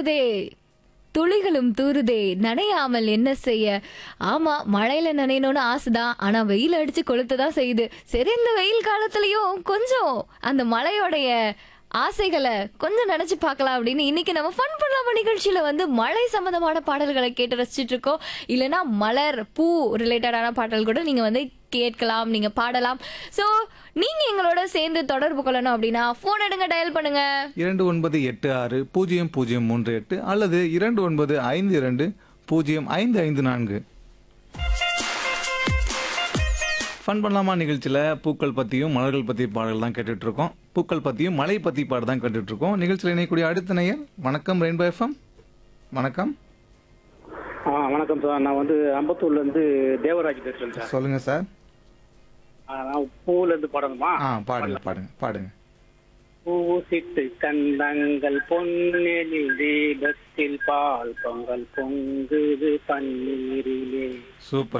தூறுதே துளிகளும் தூறுதே நனையாமல் என்ன செய்ய ஆமா மழையில நனையணும்னு ஆசைதான் ஆனா வெயில் அடிச்சு கொளுத்ததான் செய்யுது சரி இந்த வெயில் காலத்துலயும் கொஞ்சம் அந்த மழையோடைய ஆசைகளை கொஞ்சம் நினைச்சு பார்க்கலாம் அப்படின்னு இன்னைக்கு நம்ம ஃபன் பண்ணலாம நிகழ்ச்சியில வந்து மழை சம்பந்தமான பாடல்களை கேட்டு ரசிச்சிட்டு இருக்கோம் இல்லைன்னா மலர் பூ ரிலேட்டடான பாடல் கூட நீங்க வந்து கேட்கலாம் நீங்க பாடலாம் சோ நீங்க எங்களோட சேர்ந்து தொடர்பு கொள்ளணும் அப்படின்னா போன் எடுங்க டயல் பண்ணுங்க இரண்டு ஒன்பது எட்டு ஆறு பூஜ்ஜியம் பூஜ்ஜியம் மூன்று எட்டு அல்லது இரண்டு ஒன்பது ஐந்து இரண்டு பூஜ்ஜியம் ஐந்து ஐந்து நான்கு ஃபன் பண்ணலாமா நிகழ்ச்சியில் பூக்கள் பற்றியும் மலர்கள் பற்றி பாடல் தான் கேட்டுட்டு இருக்கோம் பூக்கள் பற்றியும் மழை பற்றி பாடல் தான் கேட்டுட்டு இருக்கோம் நிகழ்ச்சியில் இணையக்கூடிய அடுத்த நேயர் வணக்கம் ரெயின்போ எஃப்எம் வணக்கம் ஆ வணக்கம் சார் நான் வந்து அம்பத்தூர்ல இருந்து தேவராஜ் பேசுறேன் சார் சொல்லுங்க சார் ஆ, நான் பூவுல இருந்து பாடணுமா ஆ பாடுங்க பாடுங்க பாடுங்க பூசிட்டு கண்டங்கள் பொன்னெழில் தீபத்தில் பால் பொங்கல் பொங்குது பன்னீரிலே சூப்பர்